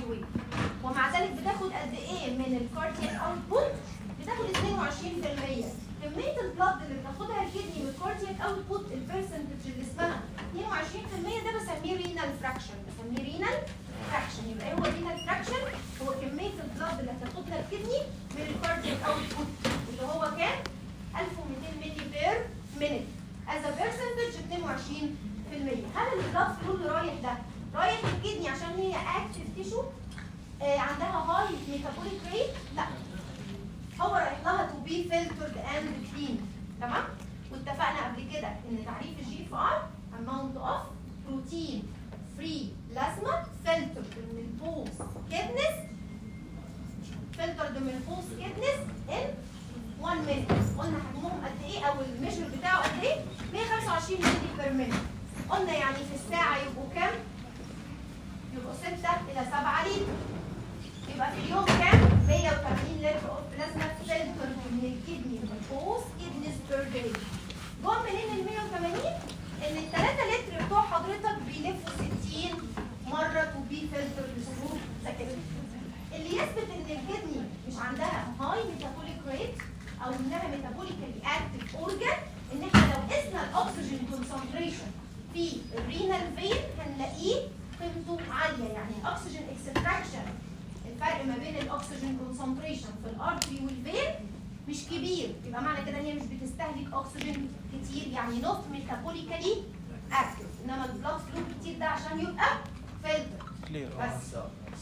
ويف ومع ذلك بتاخد قد ايه من الكاردياك اوتبوت بتاخد 22% كميه البلد اللي بتاخدها الكدني من الكاردياك اوتبوت البرسنتج اللي اسمها 22% ده بسميه رينال فراكشن بسميه رينال فراكشن يبقى هو رينال فراكشن هو كميه البلد اللي هتاخدها الكدني من الكاردياك اوتبوت اللي هو كام 1200 ملي بير مينيت از ا برسنتج 22% هل البلاد فلو اللي رايح ده رايح الكدني عشان هي اكتف تيشو آه عندها هاي ميتابوليك ريت لا هو رايح لها تو بي فلترد اند كلين تمام واتفقنا قبل كده ان تعريف الجي اف ار اماونت اوف بروتين فري بلازما فلترد من البوست كيدنس فلترد من البوست كيدنس ان 1 مينيت قلنا حجمهم قد ايه او الميجر بتاعه قد ايه 125 مللي بير مينيت قلنا يعني في الساعه يبقوا كام يبقوا 6 الى 7 لتر يبقى في اليوم كام 180 لتر اوف بلازما فلتر من الكدني من البوست كيدنس بير داي جم منين ال 180 ان ال 3 لتر بتوع حضرتك بيلفوا 60 مره تو بي فلتر لثرو سكند اللي يثبت ان الكدني مش عندها هاي ميتابوليك ريت او انها ميتابوليكالي اكتف اورجان ان احنا لو قسنا الاكسجين كونسنتريشن في الرينال فين هنلاقيه قيمته عاليه يعني الاكسجين اكستراكشن الفرق ما بين الاكسجين كونسنتريشن في الارتري والفين مش كبير يبقى معنى كده ان هي مش بتستهلك اكسجين كتير يعني نوت ميتابوليكالي اكتف انما البلاد فلو كتير ده عشان يبقى فلتر كلير بس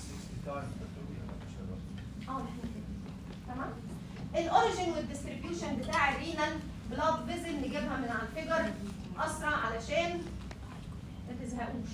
اه احنا كده تمام الاوريجين والديستريبيوشن بتاع الرينال بلاد فيزل نجيبها من على الفيجر اسرع علشان ما تزهقوش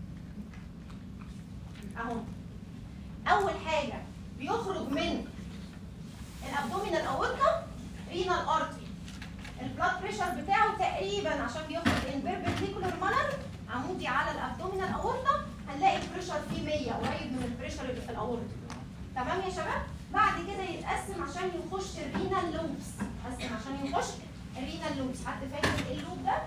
اهو اول حاجه بيخرج من الابدومينال اورتا رينال ارتري البلاد بريشر بتاعه تقريبا عشان بيخرج ان بيربنديكولار مانر عمودي على الابدومينال اورتا هنلاقي البريشر فيه 100 قريب من البريشر اللي في الاورتا تمام يا شباب بعد كده يتقسم عشان يخش الرينال لوبس قسم عشان يخش الرينال لوبس حد فاكر ايه اللوب ده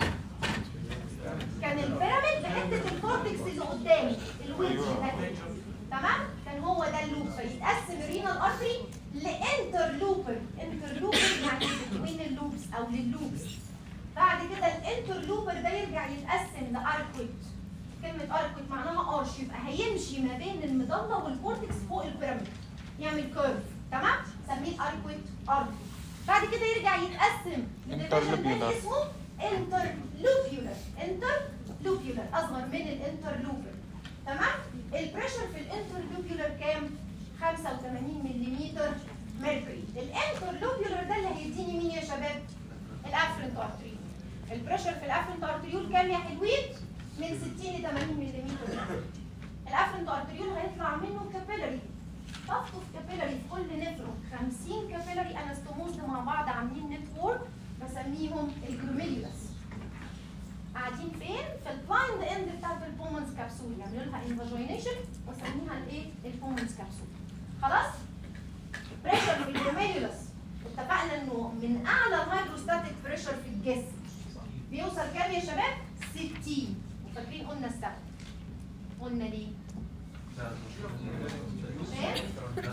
كان البيراميد بحته الكورتكس اللي قدامي الويدج ده كده. تمام كان هو ده اللوب فيتقسم الرينال ارتري لانترلوبر انترلوبر يعني بين اللوبس او لللوبس بعد كده الانترلوبر ده يرجع يتقسم لاركويت كلمة اركويت معناها ارش يبقى هيمشي ما بين المضلة والكورتكس فوق البيراميد يعمل كيرف تمام سميه اركويت ارتري بعد كده يرجع يتقسم لديفيجن تاني Interlobular. اسمه انترلوبيولر انترلوبيولر اصغر من الانترلوبر تمام البريشر في الانترلوبيولر كام 85 ملم ميركوري الانترلوبيولر ده اللي هيديني مين يا شباب الافرنت ارتري البريشر في الافرنت ارتريول كام يا حلوين من 60 ل 80 ملم الافرنت ارتريول هيطلع منه كابيلاري تخطف كابيلاري في كل نفرون 50 كابيلاري انستوموز مع بعض عاملين نتورك بسميهم الجلوميريوس قاعدين فين؟ في البلايند اند بتاعت البومنز كبسول يعملوا لها انفاجينيشن واسميها الايه؟ البومنز كبسول خلاص؟ بريشر في الجلوميريوس اتفقنا انه من اعلى الهيدروستاتيك بريشر في الجسم بيوصل كام يا شباب؟ 60 وفاكرين قلنا السبب قلنا ليه؟ ليه؟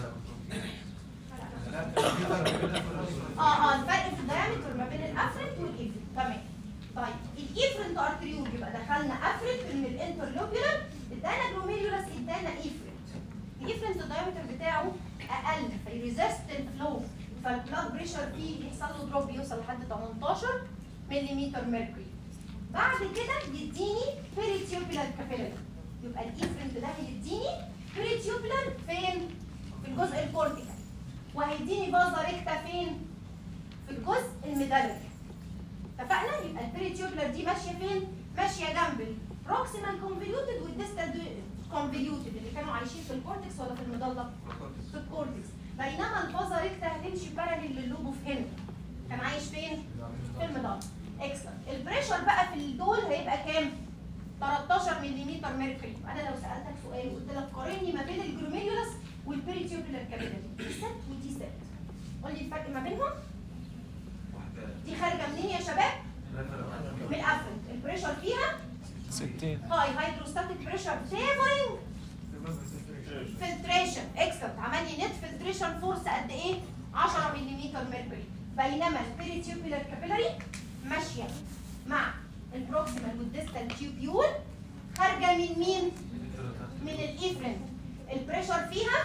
اه اه الفرق في الدايمتر ما بين الافرنت والايفرنت تمام طيب الايفرنت ارتريول يبقى دخلنا افرنت من الانترلوبيولار ادانا جلوميريولاس ادانا ايفرنت الايفرنت الدايمتر بتاعه اقل فيريزست الفلو فالبلاد بريشر فيه يحصل له دروب يوصل لحد 18 ملم ميركوري بعد كده يديني بيريتيوبولار كابيلاري يبقى الايفرنت ده هيديني بيريتيوبولار فين؟ في الجزء الكورتيكال وهيديني بازا ريكتا فين؟ في الجزء الميدالري اتفقنا يبقى البيريتيوبلر دي ماشيه فين؟ ماشيه جنب البروكسيمال كونفوليوتد والديستال كونفوليوتد اللي كانوا عايشين في الكورتكس ولا في المضله؟ في الكورتكس بينما البازا ريكتا هتمشي باراليل للوب اوف هند كان عايش فين؟ في المضله اكسلنت البريشر بقى في الدول هيبقى كام؟ 13 ملم ميركوري انا لو سالتك سؤال وقلت لك قارني ما بين الجلوميريولاس والبيريتيوبلر كابيلاري دي ست ودي ست قول لي الفرق ما بينهم دي خارجه منين يا شباب؟ من الافرنت البريشر فيها 60 هاي هيدروستاتيك بريشر فيفرنج فلتريشن اكسلنت عمل لي نت فلتريشن فورس قد ايه 10 ملم ميركوري بينما البيريتيوبولار كابيلاري ماشيه مع البروكسيمال والديستال تيوبيول خارجه من مين من الايفرين البريشر فيها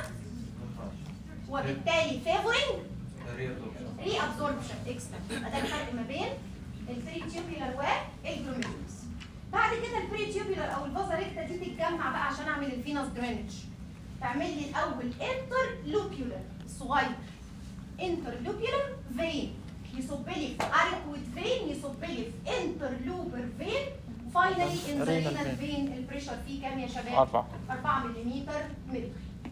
وبالتالي فيفورنج ري ابزوربشن اكسلنت يبقى ده الفرق ما بين البريتيوبولار والجلوميرولس بعد كده البريتيوبولار او الفازا ريكتا دي تتجمع بقى عشان اعمل الفينوس درينج تعمل لي الاول انتر لوبيولار صغير انتر لوبيولار فين يصب لي في اريكويد فين يصب لي في انتر لوبر فين فاينلي ان ذا Renal رينال vein. فين البريشر فيه كام يا شباب؟ أربعة 4 ملم ملك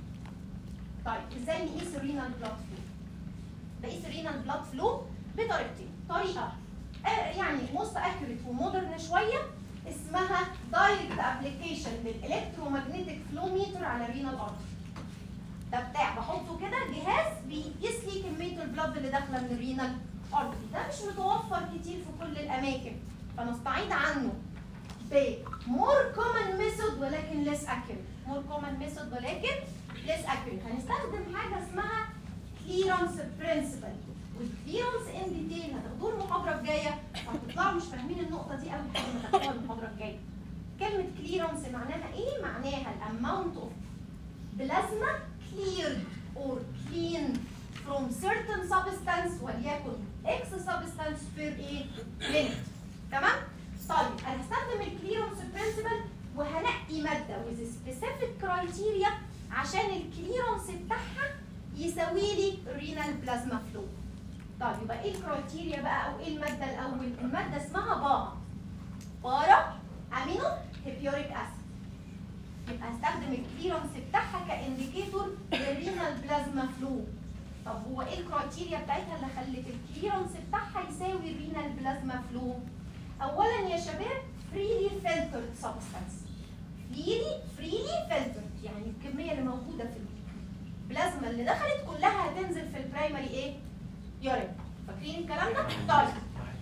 طيب ازاي نقيس الرينال بلاد فلو؟ بقيس الرينال بلاد فلو بطريقتين طريقه آه يعني موست اكيوريت ومودرن شويه اسمها دايركت ابلكيشن للالكترومagnetic فلو ميتر على الرينال ارتري ده بتاع بحطه كده جهاز بيقيس لي كميه البلد اللي داخله من الرينال ارتري ده مش متوفر كتير في كل الاماكن فنستعيد عنه ب more common method ولكن less accurate more common method ولكن less accurate هنستخدم حاجه اسمها clearance principle والclearance in detail هتاخدوه المحاضره الجايه هتطلعوا مش فاهمين النقطه دي قوي لحد ما تاخدوها المحاضره الجايه كلمه clearance معناها ايه معناها الاماونت of plasma cleared or cleaned from certain substance وليكن X substance per ايه minute تمام طيب انا هستخدم الكليرنس برنسبل وهنقي ماده with specific criteria عشان الكليرنس بتاعها يساوي لي رينال بلازما فلو طيب يبقى ايه الكرايتيريا بقى او ايه الماده الاول الماده اسمها بارا بارا امينو هيبيوريك اسيد يبقى هستخدم الكليرنس بتاعها كانديكيتور للرينال بلازما فلو طب هو ايه الكرايتيريا بتاعتها اللي خلت الكليرنس بتاعها يساوي الرينال بلازما فلو اولا يا شباب فريلي فلترد سبستانس فريلي فريلي فلترد يعني الكميه اللي موجوده في البلازما اللي دخلت كلها هتنزل في البرايمري ايه يورين فاكرين الكلام ده طيب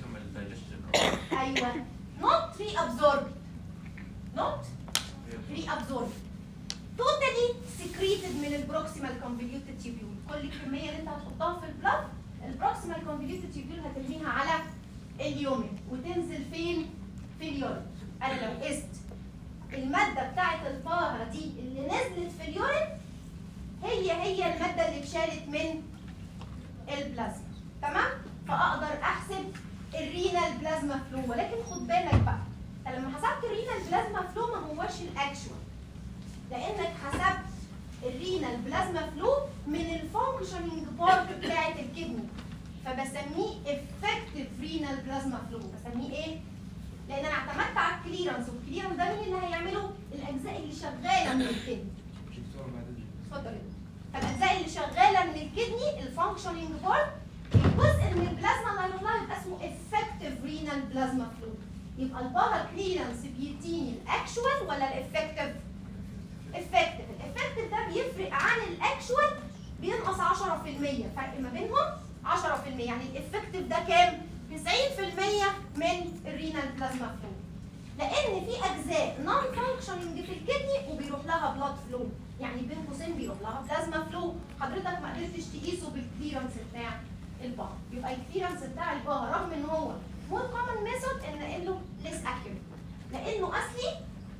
ايوه not reabsorbed not reabsorbed totally secreted من البروكسيمال convoluted tubule كل الكميه اللي انت هتحطها في البلاد البروكسيمال convoluted tubule هترميها على اليومين وتنزل فين في اليورين انا لو قست الماده بتاعه البارا دي اللي نزلت في اليورين هي هي الماده اللي اتشالت من البلازما تمام فاقدر احسب الرينال بلازما فلو ولكن خد بالك بقى أنا لما حسبت الرينال بلازما فلو ما هوش الاكشوال لانك حسبت الرينال بلازما فلو من الفانكشننج بارت بتاعه الكدني فبسميه افكتيف رينال بلازما فلو بسميه ايه؟ لان انا اعتمدت على الكليرنس والكليرنس ده مين اللي هيعمله؟ الاجزاء اللي شغاله من الكدني اتفضل فالاجزاء اللي شغاله من الكدني الفانكشننج بارت الجزء من البلازما اللي هنقول لها يبقى اسمه افكتيف رينال بلازما فلو يبقى البارا كليرنس بيديني الاكشوال ولا الافكتيف؟ افكتيف الافكتيف ده بيفرق عن الاكشوال بينقص 10% فرق ما بينهم 10% يعني الافكتيف ده كام؟ 90% من الرينال بلازما فلو لان في اجزاء نون فانكشننج في الكدني وبيروح لها بلاد فلو يعني بين قوسين بيروح لها بلازما فلو حضرتك ما قدرتش تقيسه بالكليرنس بتاع البار يبقى الكليرنس بتاع البار رغم ان هو مور كومن ميثود ان له ليس اكيوريت لانه اصلي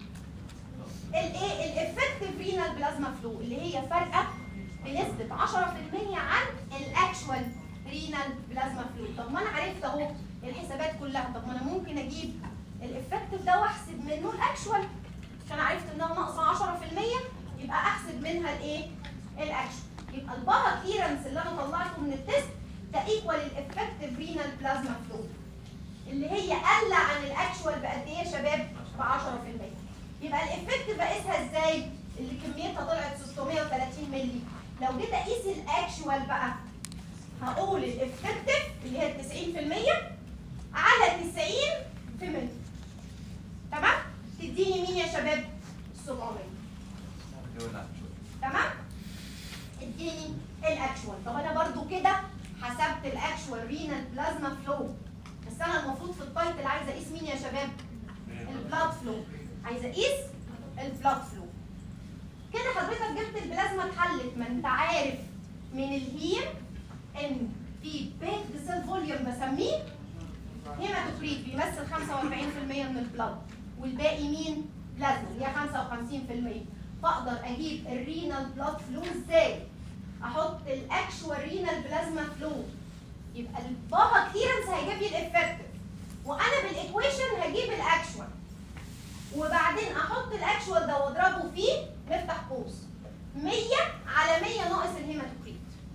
الايه الافكتيف رينال بلازما فلو اللي هي فارقه بنسبه 10% عن الاكشوال رينال بلازما فلو طب ما انا عرفت اهو الحسابات كلها طب ما انا ممكن اجيب الافكتيف ده واحسب منه الاكشوال عشان عرفت انها ناقصه 10% يبقى احسب منها الايه الاكشوال يبقى البارا كليرنس اللي انا طلعته من التست ده ايكوال الافكتيف رينال بلازما فلو اللي هي قل عن الاكشوال بقد ايه يا شباب ب 10% يبقى الافكتيف بقيسها ازاي اللي كميتها طلعت 630 مللي لو جيت اقيس الاكشوال بقى هقول الافكتيف اللي هي 90% على 90 في ملي تمام تديني مين يا شباب 700 تمام اديني الاكشوال طب انا برضو كده حسبت الاكشوال رينال بلازما فلو بس انا المفروض في التايتل عايزه اقيس مين يا شباب البلاد فلو عايزه اقيس البلاد فلو كده مشكله البلازما اتحلت ما انت عارف من الهيم ان في بيت سيل فوليوم بسميه هيماتوكريت بيمثل 45% من البلد والباقي مين؟ بلازما اللي هي 55% فاقدر اجيب الرينال بلاد فلو ازاي؟ احط الاكشوال رينال بلازما فلو يبقى البابا كليرنس هيجيب لي الافكتيف وانا بالايكويشن هجيب الاكشوال وبعدين احط الاكشوال ده واضربه فيه نفتح قوس 100 على 100 ناقص الهيماتوكريت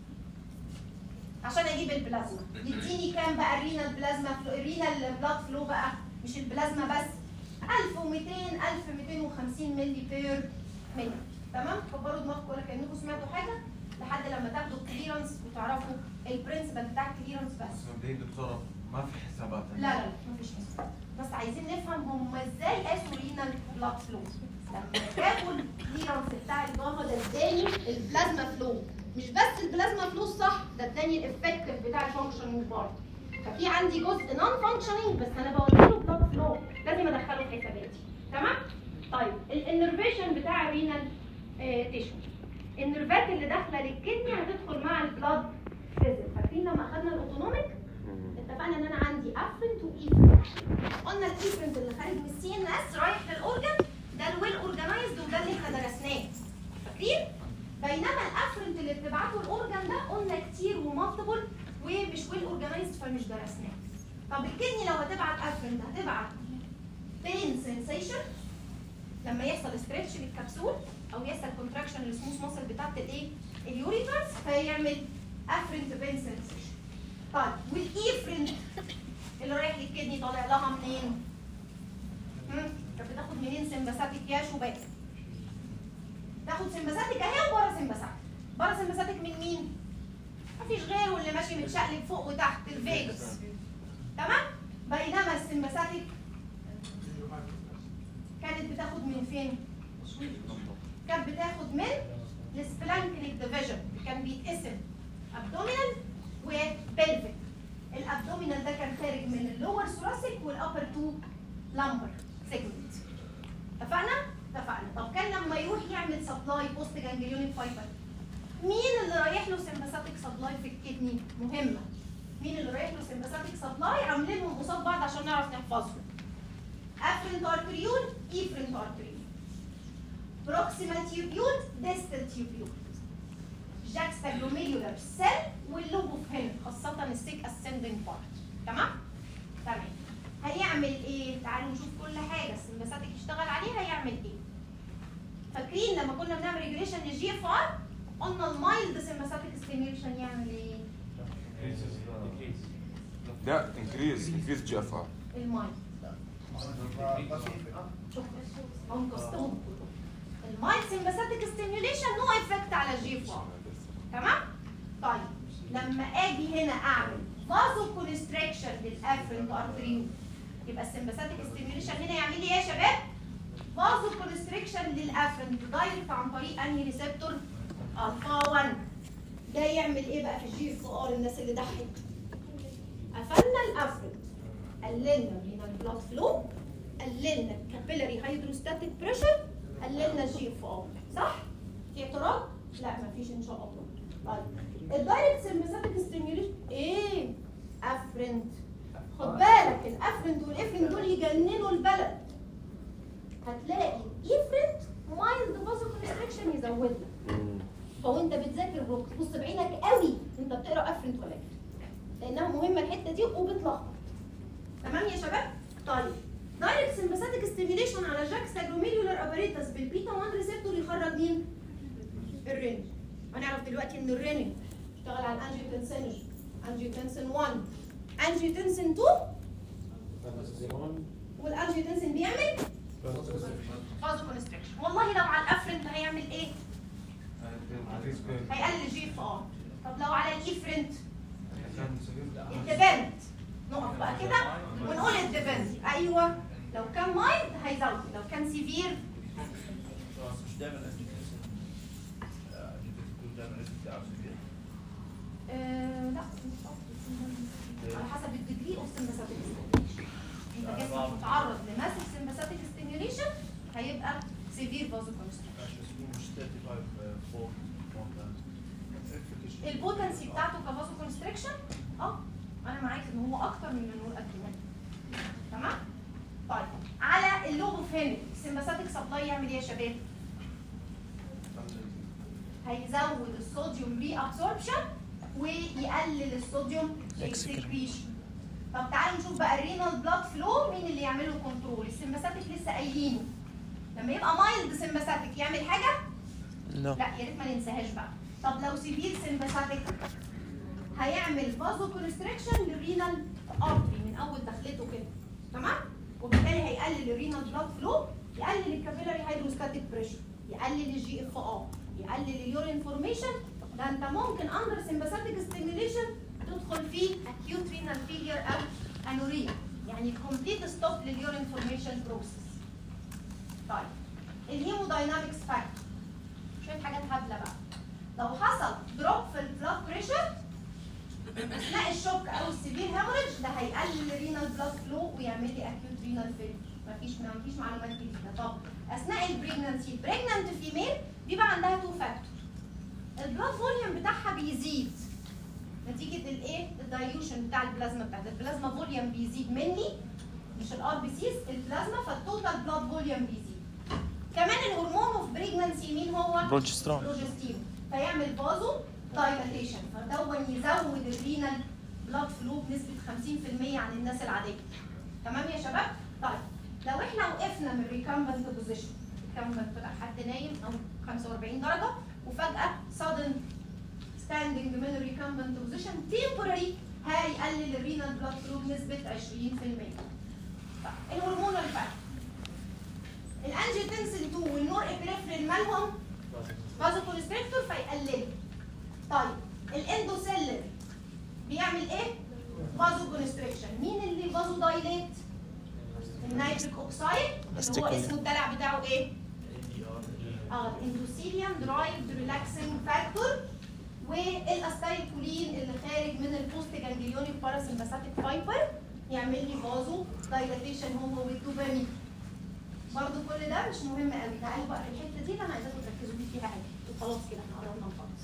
عشان اجيب البلازما يديني كام بقى الرينال بلازما فلو الرينال بلاد فلو بقى مش البلازما بس 1200 1250 مللي بير مينت تمام كبروا دماغكم ولا كانكم سمعتوا حاجه لحد لما تاخدوا الكليرنس وتعرفوا البرنسبل بتاع الكليرنس بس بس مبدئيا دكتورة ما في حسابات لا لا لا مفيش حساب بس عايزين نفهم هم ازاي قاسوا رينال بلاد فلو لما جابوا الكليرنس بتاع الجاما ده اداني البلازما فلو مش بس البلازما فلو صح ده اداني الافكتيف بتاع الفانكشننج بارت ففي عندي جزء نون فانكشننج بس انا بوديله بلاد فلو لازم ادخله في حساباتي تمام طيب الانرفيشن بتاع الرينال تيشو النرفات اللي داخله للكدني هتدخل مع البلاد فيزل فاكرين لما اخدنا الاوتونوميك اتفقنا ان انا عندي افرنت وايفرنت قلنا الايفرنت اللي خارج من السي ان اس رايح للاورجن ده الويل اورجنايزد وده اللي احنا درسناه فاكرين بينما الافرنت اللي بتبعته الاورجن ده قلنا كتير ومالتيبل ومش ويل اورجنايزد فمش درسناه طب الكدني لو هتبعت افرنت هتبعت بين سensation لما يحصل ستريتش للكبسول او يحصل كونتراكشن للسموث ماسل بتاعت الايه اليوريترز فيعمل افرنت بين سensation طيب والايفرنت اللي رايح للكدني طالع لها منين؟ هم؟ كانت بتاخد منين سمباثيك يا شباب؟ تاخد سمباثيك اهي وبره سمباثيك بره سمباثيك من مين؟ مفيش غيره اللي ماشي متشقلب فوق وتحت الفيجاس تمام؟ بينما السمباثيك كانت بتاخد من فين؟ كانت بتاخد من السبلانكنيك ديفيجن كان بيتقسم ابدومينال وبلفيك الابدومينال ده كان خارج من اللور ثوراسيك والابر تو لامبر سيجمنت اتفقنا؟ اتفقنا طب كان لما يروح يعمل سبلاي بوست جانجليونيك فايبر مين اللي رايح له سمباثيك سبلاي في الكدني؟ مهمه مين اللي رايح له سمباثيك سبلاي عاملينهم قصاد بعض عشان نعرف نحفظهم افرنت ارتريول ايفرنت ارتريول بروكسيمال تيوبيول ديستال تيوبيول جاكستاجلوميريولار سيل واللوبوف هنا خاصة السيك اسندنج بارت تمام؟ تمام هيعمل ايه؟ تعالوا نشوف كل حاجة السمباثيك يشتغل عليها هيعمل ايه؟ فاكرين لما كنا بنعمل ريجوليشن للجي اف ار قلنا المايلد سمباثيك ستيميوليشن يعمل ايه؟ لا انكريز انكريز جي اف ار المايلد شوف هم قصتهم المايلد سمباثيك ستيميوليشن نو افكت على الجي اف ار تمام؟ طيب لما اجي هنا اعمل فازو كونستريكشن للافرنت ارتريول يبقى السمباثيك ستيميوليشن هنا يعمل لي ايه يا شباب؟ فازو كونستريكشن للافرنت دايركت عن طريق انهي ريسبتور؟ الفا 1 ده يعمل ايه بقى في الجي اف ار الناس اللي ضحت؟ قفلنا الافرنت قللنا من البلاد فلو قللنا الكابيلاري هيدروستاتيك بريشر قللنا الجي اف ار صح؟ في اعتراض؟ لا مفيش ان شاء الله طيب الدايركت سمباثيك ستيميوليشن ايه؟ افرنت خد بالك الافرنت والافرنت دول يجننوا البلد هتلاقي افرنت مايلد فازو كونستريكشن يزود لك فوانت بتذاكر بص بص بعينك قوي انت بتقرا افرنت ولا كده لانها مهمه الحته دي وبتلخبط تمام يا شباب طيب دايركت سمباثيك ستيميوليشن على جاكس اجروميريولار اباريتس بالبيتا 1 ريسبتور يخرج مين الرينج هنعرف دلوقتي ان الرينج اشتغل على الانجيوتنسين انجيوتنسين 1 انجيوتنسين 2 والانجيوتنسين بيعمل فازو كونستريكشن والله لو على الافرنت هيعمل ايه هيقلل جي اف ار طب لو على الايفرنت الديبند نقف بقى كده ونقول الديبند ايوه لو كان مايلد هيزود لو كان سيفير مش دايما الانجيوتنسين الانجيوتنسين دايما لازم تعرف سبيل آه لا مش شرط. على حسب الديجري اوف سمباثيك انت جسمك متعرض لماسك سمباثيك ستيميوليشن هيبقى سيفير فازو كونستريكشن مش مش 35 البوتنسي بتاعته كفازو كونستريكشن اه انا معاك ان هو اكتر من النور ادرينالين تمام طيب على اللوبوفينيك السمباثيك سبلاي يعمل ايه يا شباب هيزود الصوديوم ري ابسوربشن ويقلل الصوديوم اكسكريشن طب تعالوا نشوف بقى الرينال بلاد فلو مين اللي يعمل له كنترول السمباثيك لسه قايلينه لما يبقى مايلد سمباثيك يعمل حاجه لا لا يا ريت ما ننساهاش بقى طب لو سيفير سمباثيك هيعمل فازو كونستريكشن للرينال ارتري من اول دخلته كده تمام وبالتالي هيقلل الرينال بلاد فلو يقلل الكابيلاري هيدروستاتيك بريشر يقلل الجي اف ار يقلل اليورين فورميشن ده انت ممكن اندر سمباثيك ستيميوليشن تدخل في اكيوت رينال فيلير او انوريا يعني كومبليت ستوب لليورين فورميشن بروسيس طيب الهيموداينامكس فاكتور شويه حاجات هبله بقى لو حصل دروب في البلاد بريشر اثناء الشوك او السيفير هيموريدج ده هيقلل الرينال بلاد فلو ويعمل لي اكيوت رينال فيلير مفيش مفيش معلومات جديده طب اثناء البريجنانسي البريجنانت فيميل بيبقى عندها تو فاكتور البلاد فوليوم بتاعها بيزيد نتيجه الايه الدايلوشن بتاع البلازما بتاعت البلازما فوليوم بيزيد مني مش الار بي سيز البلازما فالتوتال بلاد فوليوم بيزيد كمان الهرمون اوف بريجنانسي مين هو بروجسترون بروجستيرون فيعمل فازو دايلاتيشن فدون يزود الرينال بلاد فلو بنسبه 50% عن الناس العاديه تمام يا شباب طيب لو احنا وقفنا من ريكامبنت بوزيشن ريكامبنت طلع حد نايم او 45 درجه وفجاه sudden standing من الريكامبنت بوزيشن temporary هيقلل الرينال بلاد فلو بنسبه 20% طيب الهرمون الفاكتور الانجيوتنسين 2 والنور ابريفرين مالهم فازو كونستريكتور فيقلله طيب الاندوسيلر بيعمل ايه؟ فازو كونستريكشن مين اللي فازو دايليت؟ النيتريك اوكسايد اللي هو أستيكولا. اسمه الدلع بتاعه ايه؟ اه الاندوثيليوم درايفد ريلاكسنج فاكتور والاستايكولين اللي خارج من البوست جانجليوني باراسمباثيك فايبر يعمل لي فازو دايلاتيشن هو والدوبامين برضه كل ده مش مهم قوي تعالوا بقى في الحته دي اللي انا عايزاكم تركزوا لي فيها قوي وخلاص كده احنا قربنا نخلص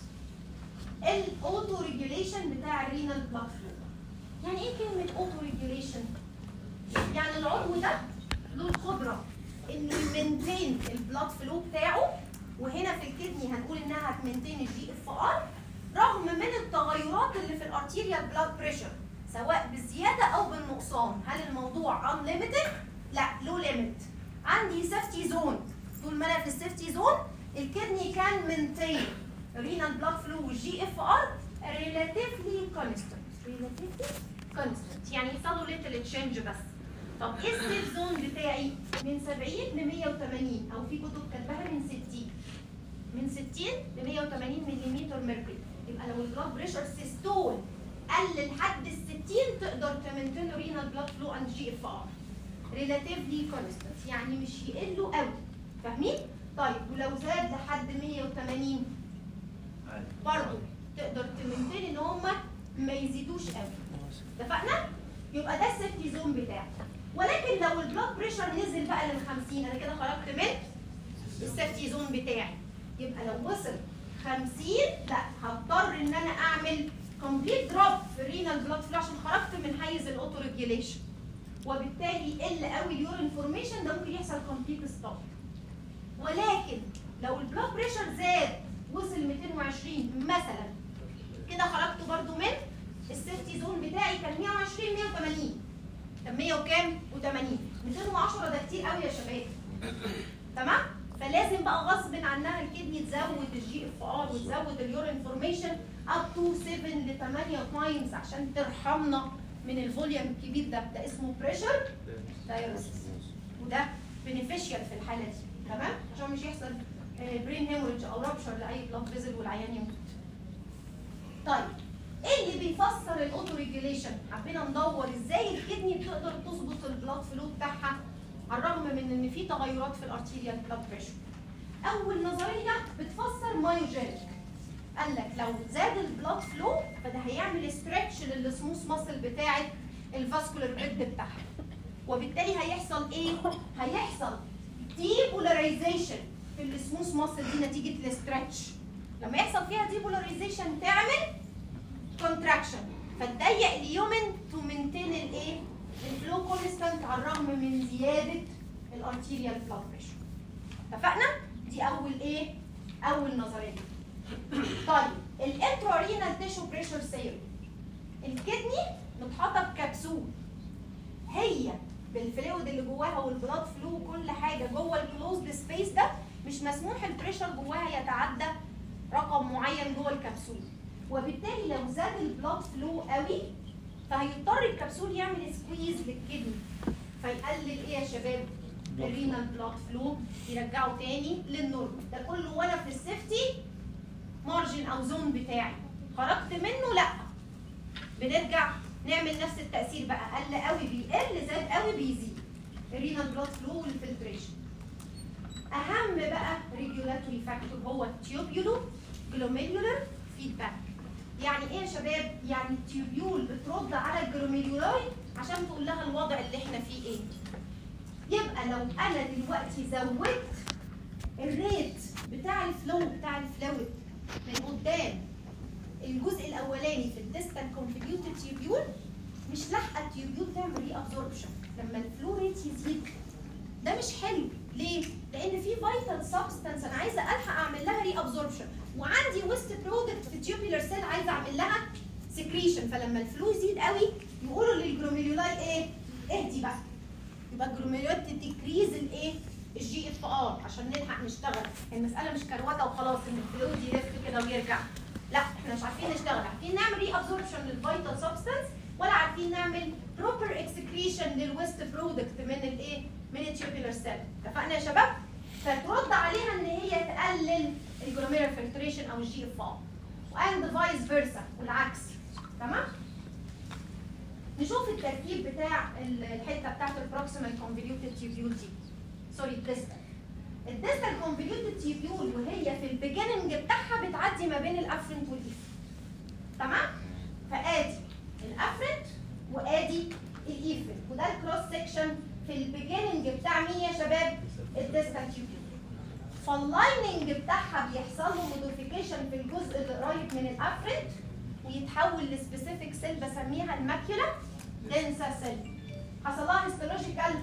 الاوتو ريجوليشن بتاع الرينال بلاد فلو يعني ايه كلمه اوتو ريجوليشن يعني العضو ده له القدره انه يمنتين البلاد فلو بتاعه وهنا في الكدني هنقول انها هتمنتين الجي اف ار رغم من التغيرات اللي في الارتيريال بلاد بريشر سواء بالزياده او بالنقصان هل الموضوع unlimited لا له ليميت عندي سيفتي زون طول ما انا في السيفتي زون الكدني كان مينتين رينال بلاد فلو والجي اف ار ريلاتيفلي كونستنت ريلاتيفلي كونستنت يعني يحصلوا ليتل تشينج بس طب ايه السيف زون بتاعي من 70 ل 180 او في كتب كاتباها من 60 من 60 ل 180 ملم ميركوري يبقى لو البلاد بريشر سيستول قل لحد ال 60 تقدر تمنتين رينال بلاد فلو اند جي اف ار ريلاتيفلي كونستنت يعني مش يقلوا قوي فاهمين؟ طيب ولو زاد لحد 180 برضه تقدر تمنتين ان هم ما يزيدوش قوي اتفقنا؟ يبقى ده السيفتي زون بتاعك ولكن لو البلاد بريشر نزل بقى لل 50 انا كده خرجت من السيفتي زون بتاعي يبقى لو وصل 50 لا هضطر ان انا اعمل كومبليت دروب في الرينال بلاد فلو عشان خرجت من حيز الاوتو ريجيليشن وبالتالي يقل قوي اليورين فورميشن ده ممكن يحصل كومبليت ستوب ولكن لو البلاد بريشر زاد وصل 220 مثلا كده خرجت برضو من السيفتي زون بتاعي كان 120 180 طب 100 وكام؟ و80 210 ده كتير قوي يا شباب تمام؟ فلازم بقى غصب عنها الكدني تزود الجي اف ار وتزود اليورين فورميشن اب تو 7 ل 8 تايمز عشان ترحمنا من الفوليوم الكبير ده ده اسمه بريشر دايوريسيس وده بينيفيشال في الحاله دي تمام عشان مش يحصل برين هيموريدج او رابشر لاي بلاد فيزل والعيان يموت طيب ايه اللي بيفسر الاوتو ريجوليشن حبينا ندور ازاي الكدني بتقدر تظبط البلاد فلو بتاعها على الرغم من ان في تغيرات في الارتيريال بلاد بريشر اول نظريه بتفسر مايوجينيك قال لك لو زاد البلاد فلو فده هيعمل ستريتش للسموث ماسل بتاعه الفاسكولار بيد بتاعها وبالتالي هيحصل ايه هيحصل ديبولاريزيشن في السموث ماسل دي نتيجه الاسترتش لما يحصل فيها ديبولاريزيشن تعمل كونتراكشن فتضيق اليومن تو مينتين الايه الفلو كونستانت على الرغم من زياده الارتيريال بلاد بريشر اتفقنا دي اول ايه اول نظريه طيب الانترارينال تيشو بريشر ثيوري الكدني متحاطه بكبسول هي بالفلويد اللي جواها والبلاد فلو وكل حاجه جوه الكلوزد سبيس ده مش مسموح البريشر جواها يتعدى رقم معين جوه الكبسول وبالتالي لو زاد البلاد فلو قوي فهيضطر الكبسول يعمل سكويز للكدني فيقلل ايه يا شباب الرينال بلاد فلو يرجعه تاني للنورمال ده كله وانا في السيفتي مارجن او زون بتاعي خرجت منه لا بنرجع نعمل نفس التاثير بقى قل قوي بيقل زاد قوي بيزيد الرينال بلاد فلو والفلتريشن اهم بقى ريجولاتوري فاكتور هو التيوبيولو جلوميرولار فيدباك يعني ايه يا شباب يعني التيوبيول بترد على الجلوميرولاي عشان تقول لها الوضع اللي احنا فيه ايه يبقى لو انا دلوقتي زودت الريت بتاع الفلو بتاع الفلويد من قدام الجزء الاولاني في الديستال كونفيوتد تيوبيول مش لاحقه التيوبيول تعمل ري ابزوربشن لما الفلو ريت يزيد ده مش حلو ليه؟ لان في فيتال سبستانس انا عايزه الحق اعمل لها ري ابزوربشن وعندي ويست برودكت في التيوبيولار سيل عايزه اعمل لها سكريشن فلما الفلو يزيد قوي يقولوا للجلوميرولاي ايه؟ اهدي بقى يبقى الجلوميرولات تديكريز الايه؟ الجي اف ار عشان نلحق نشتغل المساله مش كروته وخلاص ان الفلويد يلف كده ويرجع لا احنا مش عارفين نشتغل عارفين نعمل ري ابزوربشن للفيتال سبستانس ولا عارفين نعمل بروبر اكسكريشن للويست برودكت من الايه؟ من التيوبولار سيل اتفقنا يا شباب؟ فترد عليها ان هي تقلل الجلوميرال فلتريشن او الجي اف ار واند فايس فيرسا والعكس تمام؟ نشوف التركيب بتاع ال- الحته بتاعت البروكسيمال كونفوليوتد تيوبيول دي سوري الديستال الديستال كونفوليوتد تيوبيول وهي في البيجننج بتاعها بتعدي ما بين الافرنت والايفرنت تمام فادي الافرنت وادي الايفرنت وده الكروس سكشن في البيجننج بتاع مين يا شباب الديستال تيوبيول فاللايننج بتاعها بيحصل له موديفيكيشن في الجزء اللي قريب من الافرنت ويتحول لسبيسيفيك سيل بسميها الماكيولا دنسا سيل حصل لها هيستولوجيكال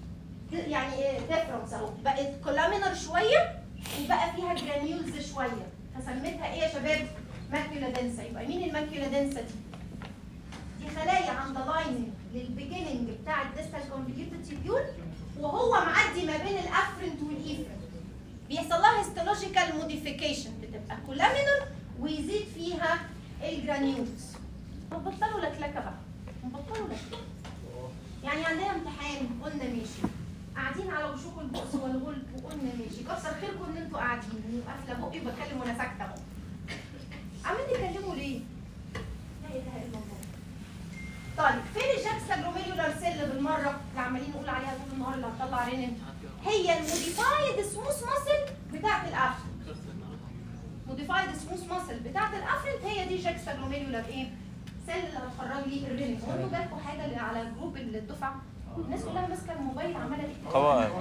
يعني ديفرنس اهو بقت كولامينر شويه وبقى فيها جرانيولز شويه فسميتها ايه يا شباب؟ ماكيولا دنسا يبقى مين الماكيولا دنسا دي؟ دي خلايا عند لايننج للبيجيننج بتاع الديستال كونفوليوتد تيبيول وهو معدي ما بين الافرنت والايفرنت بيحصل لها هيستولوجيكال موديفيكيشن بتبقى كولامينر ويزيد فيها الجرانيولز بطلوا لكلكه بقى بطلوا لكلكه يعني عندنا امتحان قلنا ماشي قاعدين على وشوك البؤس والغلب وقلنا ماشي كتر خيركم ان انتوا قاعدين وقافله بقي وبتكلم وانا ساكته اهو عمالين تكلموا ليه؟ لا اله الا الله طيب فين الجاكسا جلوميرولار سيل بالمره اللي عمالين نقول عليها طول النهار اللي هتطلع رينين هي الموديفايد سموث ماسل بتاعت الافرنت موديفايد سموث ماسل بتاعت الافرنت هي دي جاكسا جلوميرولار ايه؟ سيل اللي هتخرج لي الرينين هو انتوا جالكم حاجه اللي على جروب الدفعه الناس كلها ماسكه الموبايل عماله تكتب قواعد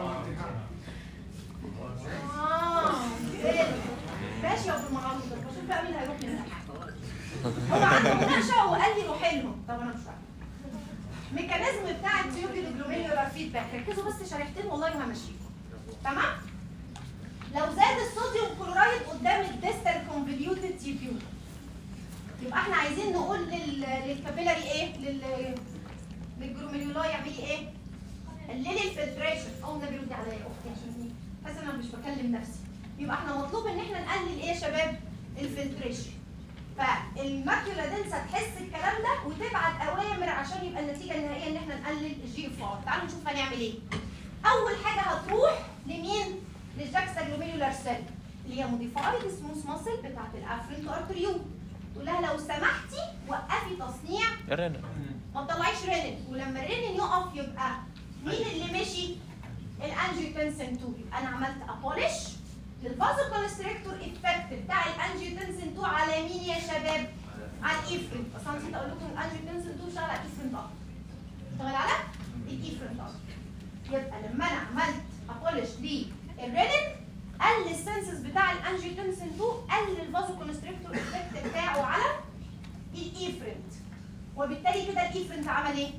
اه ماشي يا ابو المعروف ده بشوف بقى مين هيروح منها هو عنده مناقشه وقال لي روح لهم طب انا مش عارفه ميكانيزم بتاع التيوبيول جلوميرولار فيدباك ركزوا بس شريحتين والله ما ماشيين تمام لو زاد الصوديوم كلورايد قدام الديستال كونفوليوتد تيبيول يبقى احنا عايزين نقول لل... للكابيلاري ايه لل للجلوميرولاي اعملي ايه قللي الفلتريشن او النبي ردي عليا يا اختي عشان حاسه انا مش بكلم نفسي يبقى احنا مطلوب ان احنا نقلل ايه يا شباب الفلتريشن فالماكيولا دنسا تحس الكلام ده وتبعت اوامر عشان يبقى النتيجه النهائيه ان احنا نقلل الجي اف ار تعالوا نشوف هنعمل ايه اول حاجه هتروح لمين للجاكسا جلوميرولار سيل اللي هي موديفايد سموث ماسل بتاعت الافرنت ارتريول تقول لها لو سمحتي وقفي تصنيع رنا ما تطلعيش رينين ولما الرينين يقف يبقى مين اللي مشي الانجيوتنسين 2 يبقى انا عملت ابولش للفازو كونستريكتور افكت بتاع الانجيوتنسين 2 على مين يا شباب على الايفرنت اصلا نسيت اقول لكم الانجيوتنسين 2 شغال على الايفرنت اكتر اشتغل على الايفرنت اكتر يبقى لما انا عملت ابولش للرينين قل السنسز بتاع الانجيوتنسين انجيوتنسين 2 قل الفازو كونستريكتور افكت بتاعه على الايفرنت وبالتالي كده الايفرنت عمل ايه؟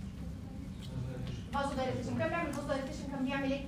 فازو دايليتيشن كان بيعمل فازو دايليتيشن كان بيعمل ايه؟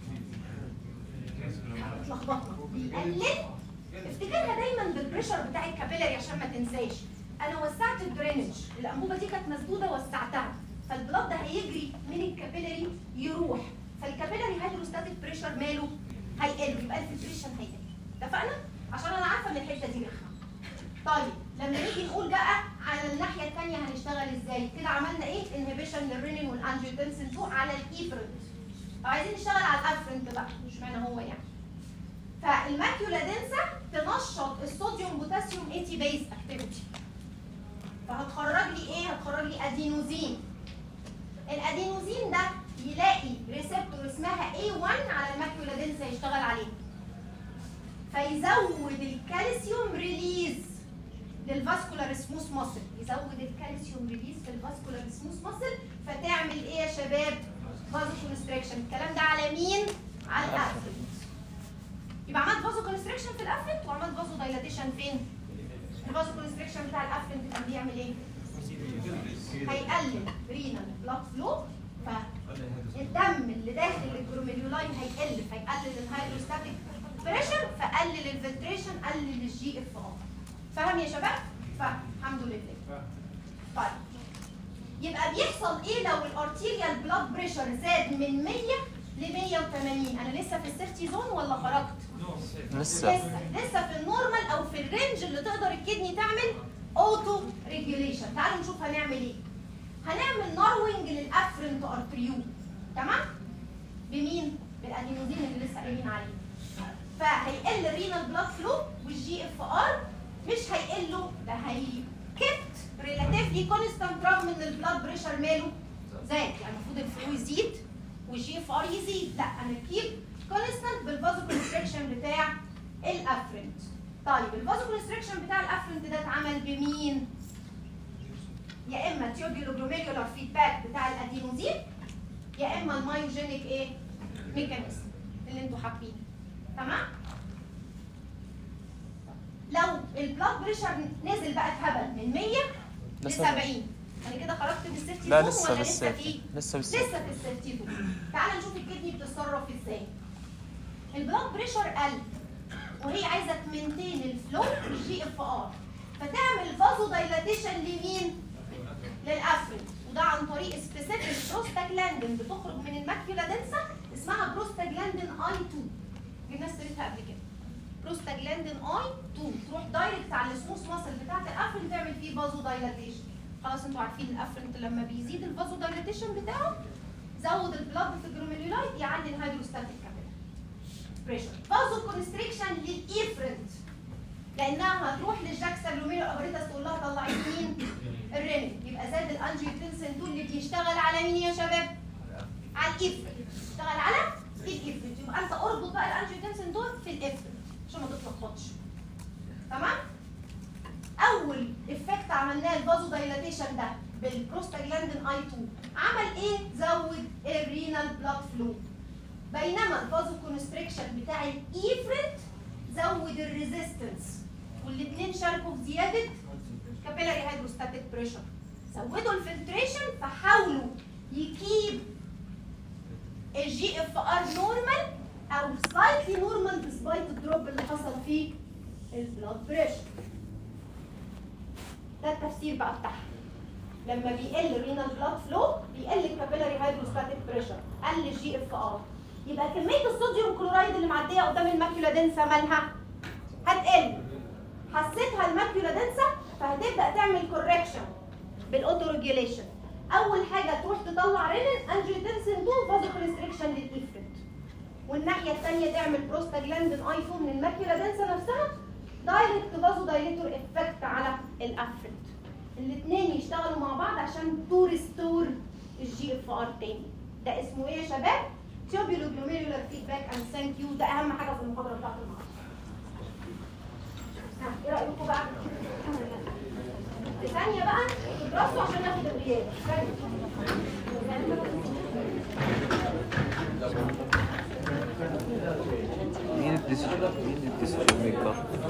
اتلخبطنا بيقلل افتكرها دايما بالبريشر بتاع الكابيلاري عشان ما تنساش انا وسعت الدرينج الانبوبه دي كانت مسدوده وسعتها فالبلاد ده هيجري من الكابيلاري يروح فالكابيلاري هيدروستاتيك بريشر ماله هيقل يبقى الفلتريشن هيقل اتفقنا عشان انا عارفه ان الحته دي رخمه طيب لما نيجي نقول بقى على الناحيه الثانيه هنشتغل ازاي كده عملنا ايه انهبيشن للرينين والانجيوتنسين 2 على الايفرنت عايزين نشتغل على الافرنت بقى مش معنى هو يعني فالماكيولا دنسا تنشط الصوديوم بوتاسيوم اي بيز اكتيفيتي فهتخرج لي ايه هتخرج لي ادينوزين الادينوزين ده يلاقي ريسبتور اسمها A1 على الماكيولا دنسا يشتغل عليه فيزود الكالسيوم ريليز للفاسكولار سموث ماسل يزود الكالسيوم ريليز في الفاسكولار سموث ماسل فتعمل ايه يا شباب فازو كونستريكشن الكلام ده على مين على الافرنت يبقى عملت فازو كونستريكشن في الافرنت وعملت فازو دايلاتيشن فين الفازو كونستريكشن بتاع الافرنت كان بيعمل ايه هيقلل رينال بلاد فلو فالدم اللي داخل الجروميلولاين هيقل فيقلل الهيدروستاتيك بريشر فقلل الفلتريشن قلل الجي اف ار فاهم يا شباب؟ فاهم الحمد لله طيب يبقى بيحصل ايه لو الارتيريال بلاد بريشر زاد من 100 ل 180 انا لسه في السيفتي زون ولا خرجت؟ لسه لسه لسه في النورمال او في الرينج اللي تقدر الكدني تعمل اوتو ريجوليشن تعالوا نشوف هنعمل ايه هنعمل ناروينج للافرنت ارتريول تمام بمين بالادينوزين اللي لسه قايلين عليه فهيقل الرينال بلاد فلو والجي اف ار مش هيقلوا ده هيكبت ريلاتيفلي كونستانت رغم ان البلاد بريشر ماله زاد يعني المفروض الفلو يزيد والجي اف ار يزيد لا انا كيب كونستانت بالفازو كونستريكشن بتاع الافرنت طيب الفازو كونستريكشن بتاع الافرنت ده اتعمل بمين؟ يا اما تيوبيولو جلوميريولار فيدباك بتاع الادينوزين يا اما المايوجينيك ايه؟ ميكانيزم اللي انتوا حابينه تمام؟ لو البلاد بريشر نزل بقى اتهبل من 100 ل لسه- 70 انا كده خرجت من السيفتي لا زون لسه ولا لسه لسه في؟ لسه لسه لسه في السيفتي زون تعال نشوف الكدني بتتصرف ازاي البلاد بريشر قل وهي عايزه تمنتين الفلو والجي اف ار فتعمل فازو دايلاتيشن لمين؟ للافرنت وده عن طريق سبيسيفيك بروستاجلاندين بتخرج من الماكيولا دنسا اسمها بروستاجلاندين اي 2 جبنا سيرتها قبل كده بروستاجلاندين اي 2 تروح دايركت على السموث ماسل بتاعت الافرنت تعمل فيه فازو دايلاتيشن خلاص انتوا عارفين الافرنت لما بيزيد الفازو دايلاتيشن بتاعه زود البلاد في الجلوميرولايت يعلي الهيدروستاتيك كابيلاري بريشر فازو كونستريكشن للايفرنت لانها هتروح للجاكسا لوميرو ابريتاس تقول لها طلعي لي مين الرينين يبقى زاد الانجيوتنسين دول اللي بيشتغل على مين يا شباب على الايفرنت يشتغل على الايفرنت يبقى انت اربط بقى الانجيوتنسين دول في الايفرنت عشان ما تتلخبطش تمام اول افكت عملناه الفازو دايلاتيشن ده بالبروستاجلاندين اي 2 عمل ايه زود الرينال بلاد فلو بينما الفازو كونستريكشن بتاع الايفرنت زود الريزيستنس والاثنين شاركوا في زياده كابيلاري هيدروستاتيك بريشر زودوا الفلتريشن فحاولوا يكيب الجي اف ار نورمال او سلايتلي نورمال ديسبايت الدروب اللي حصل فيه البلاد بريشر ده التفسير بقى بتاعها لما بيقل الرينال بلاد فلو بيقل الكابيلاري هيدروستاتيك بريشر قل الجي اف ار يبقى كميه الصوديوم كلورايد اللي معديه قدام الماكيولا دنسا مالها هتقل حسيتها الماكيولا دنسا فهتبدا تعمل كوركشن بالاوتو ريجوليشن اول حاجه تروح تطلع رينين انجيوتنسين 2 فازو كونستريكشن للايفرنت والناحيه الثانيه تعمل بروستاجلاندين اي 2 من الماكيولا دنسا نفسها دايركت فازو دايليتور افكت على الافرنت الاثنين يشتغلوا مع بعض عشان تو ريستور الجي اف ار تاني ده اسمه ايه يا شباب؟ تيوبيولو جلوميرولار فيدباك اند ثانك يو ده اهم حاجه في المحاضره بتاعت النهارده. ها، ايه رايكم بقى؟ في ثانيه بقى تدرسوا عشان ناخد الغياب ثانيه مين الديسيجن مين الديسيجن ميكر